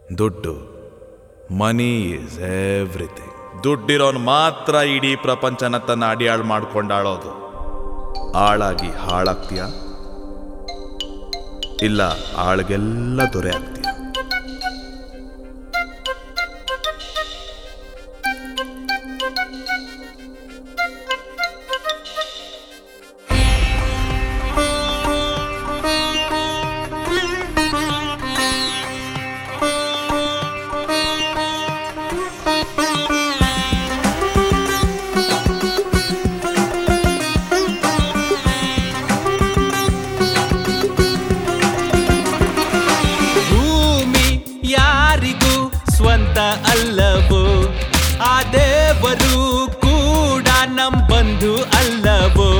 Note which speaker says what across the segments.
Speaker 1: ದುಡ್ಡು money is everything ದುಡ್ಡಿರೋನ್ ಮಾತ್ರ ಇಡೀ ಪ್ರಪಂಚನ ತನ್ನ ಅಡಿಯಾಳು ಮಾಡ್ಕೊಂಡಾಳೋದು ಆಳಾಗಿ ಹಾಳಾಗ್ತೀಯ ಇಲ್ಲ ಆಳ್ಗೆಲ್ಲ ದೊರೆ ಆಗ್ತೀಯ
Speaker 2: ಭೂಮಿ ಯಾರಿಗೂ ಸ್ವಂತ ಅಲ್ಲವೋ ಆ ದೇವರು ಕೂಡ ನಮ್ ಬಂಧು ಅಲ್ಲವೋ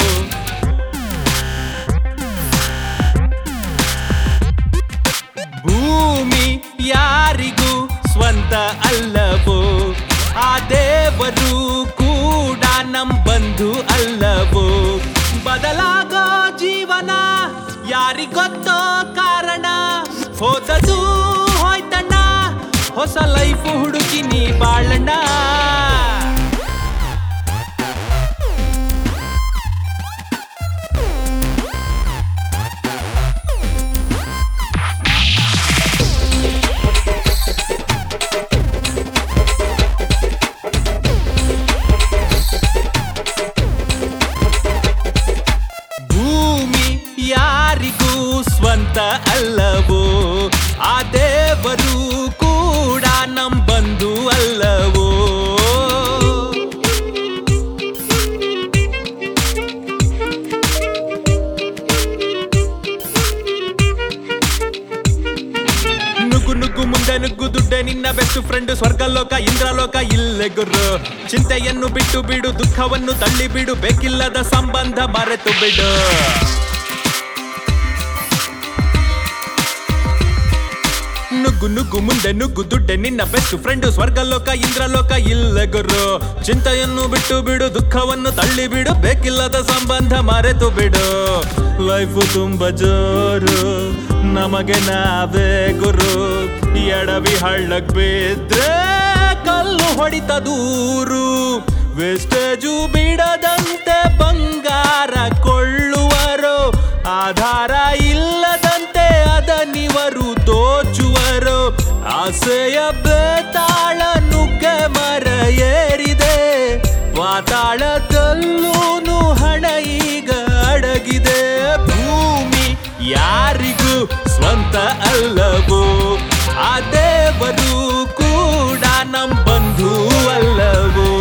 Speaker 2: ಭೂಮಿ ಯಾರಿಗೂ ಸ್ವಂತ ಅಲ್ಲವೋ ಆ ದೇವರು ಕೂಡ ನಮ್ ಬಂಧು ಅಲ್ಲವೋ ಬದಲಾಗೋ ಜೀವನ ಯಾರಿಗೊತ್ತೋ ಕಾರಣ ಹೋದದು ಹೋಯ್ತಣ್ಣ ಹೊಸ ಲೈಫ್ ಹುಡುಕಿ ನೀ ಬಾಳಣ್ಣ ಭೂಮಿ ಯಾರಿಗೂ ಸ್ವಂತ ಅಲ್ಲವೋ ಆ ದೇವರು ಕೂಡ ನಮ್ ಬಂಧು ಅಲ್ಲವೋ ನುಗ್ಗು ನುಗ್ಗು ಮುಂದೆ ನುಗ್ಗು ದುಡ್ಡೆ ನಿನ್ನ ಬೆಸ್ಟ್ ಫ್ರೆಂಡ್ ಸ್ವರ್ಗಲೋಕ ಇಂದ್ರಲೋಕ ಇಲ್ಲೇ ಗುರು ಚಿಂತೆಯನ್ನು ಬಿಟ್ಟು ಬಿಡು ದುಃಖವನ್ನು ತಳ್ಳಿ ಬಿಡು ಬೇಕಿಲ್ಲದ ಸಂಬಂಧ ಮರೆತು ಬಿಡು ನುಗ್ಗು ನುಗ್ಗು ಮುಂದೆ ನುಗ್ಗು ದುಡ್ಡೆ ನಿನ್ನ ಬೆಸ್ಟ್ ಫ್ರೆಂಡ್ ಸ್ವರ್ಗಲೋಕ ಇಂದ್ರಲೋಕ ಇಲ್ಲ ಗುರು ಚಿಂತೆಯನ್ನು ಬಿಟ್ಟು ಬಿಡು ದುಃಖವನ್ನು ತಳ್ಳಿ ಬಿಡು ಬೇಕಿಲ್ಲದ ಸಂಬಂಧ ಮರೆತು ಬಿಡು ಲೈಫು ತುಂಬ ಜೋರು ನಮಗೆ ನಾವೇ ಗುರು ಎಡವಿ ಹಳ್ಳಕ್ ಬಿದ್ರೆ ಕಲ್ಲು ಹೊಡಿತ ದೂರು ವೇಸ್ಟೇಜು ಬಿಡದಂತೆ ಬಂಗಾರ ಕೊಳ್ಳುವರು ಆಧಾರ ಇಲ್ಲದಂತೆ ಅದನಿವರು ದೋಚುವರು ಆಸೆಯ ಬೇತಾಳ ನುಗ್ಗೆ ಮರ ಏರಿದೆ ಪಾತಾಳದಲ್ಲೂನು ಹಣ ಈಗ ಅಡಗಿದೆ ಭೂಮಿ ಯಾರಿಗೂ ಸ್ವಂತ ಅಲ್ಲವೋ ಆ ದೇವರು ಕೂಡ ನಮ್ ಬಂಧು ಅಲ್ಲವೋ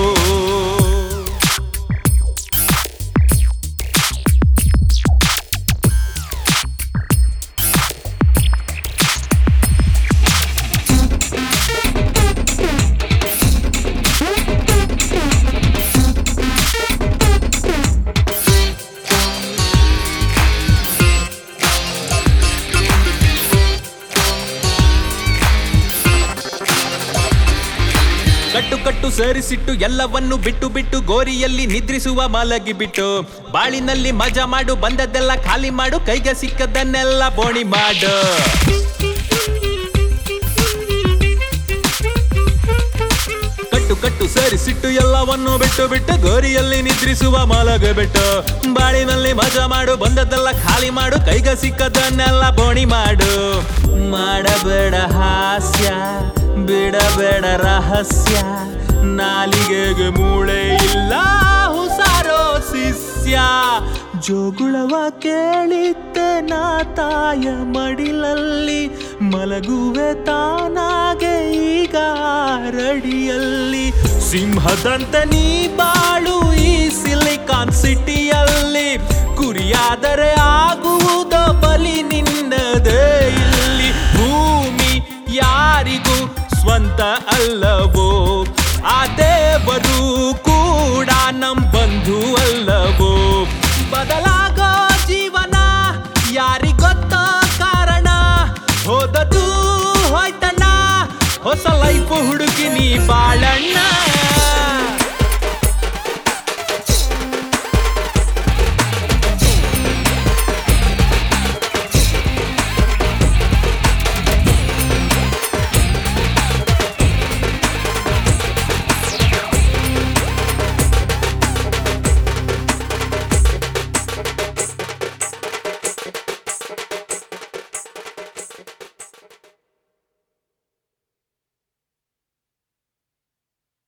Speaker 2: ಕಟ್ಟು ಕಟ್ಟು ಸೇರಿಸಿಟ್ಟು ಎಲ್ಲವನ್ನು ಬಿಟ್ಟು ಬಿಟ್ಟು ಗೋರಿಯಲ್ಲಿ ನಿದ್ರಿಸುವ ಮಲಗಿ ಬಿಟ್ಟು ಬಾಳಿನಲ್ಲಿ ಮಜಾ ಮಾಡು ಬಂದದ್ದೆಲ್ಲ ಖಾಲಿ ಮಾಡು ಕೈಗೆ ಸಿಕ್ಕದನ್ನೆಲ್ಲ ಬೋಣಿ ಮಾಡು ಕಟ್ಟು ಕಟ್ಟು ಸೇರಿಸಿಟ್ಟು ಎಲ್ಲವನ್ನು ಬಿಟ್ಟು ಬಿಟ್ಟು ಗೋರಿಯಲ್ಲಿ ನಿದ್ರಿಸುವ ಮಲಗ ಬಿಟ್ಟು ಬಾಳಿನಲ್ಲಿ ಮಜಾ ಮಾಡು ಬಂದದ್ದೆಲ್ಲ ಖಾಲಿ ಮಾಡು ಕೈಗ ಸಿಕ್ಕದನ್ನೆಲ್ಲ ಬೋಣಿ ಮಾಡು ಮಾಡಬೇಡ ಹಾಸ್ಯ ಬಿಡಬೇಡ ರಹಸ್ಯ ನಾಲಿಗೆಗೆ ಮೂಳೆ ಇಲ್ಲ ಹುಸಾರೋ ಶಿಷ್ಯ ಜೋಗುಳವ ಕೇಳಿದ್ದೆ ನಾ ತಾಯ ಮಡಿಲಲ್ಲಿ ಮಲಗುವೆ ತಾನಾಗೆ ಈಗ ರಡಿಯಲ್ಲಿ ಸಿಂಹದಂತೆ ನೀ ಬಾಳು ಈ ಸಿಲಿಕಾನ್ ಸಿಟಿಯಲ್ಲಿ ಕುರಿಯಾದರೆ ಆಗುವುದೋ ಬಲಿ ನಿನ್ನದೇ ಇಲ್ಲಿ ಭೂಮಿ ಯಾರಿಗೂ ಸ್ವಂತ ಅಲ್ಲವೋ ಆ ದೇವರು ಕೂಡ ನಮ್ ಬಂಧು ಅಲ್ಲವೋ ಬದಲಾಗೋ ಜೀವನ ಯಾರಿಗೊತ್ತೋ ಕಾರಣ ಹೋದದು ಹೋಯ್ತಣ್ಣ ಹೊಸ ಲೈಫ್ ಹುಡುಕಿ ನೀ ಬಾಳಣ್ಣ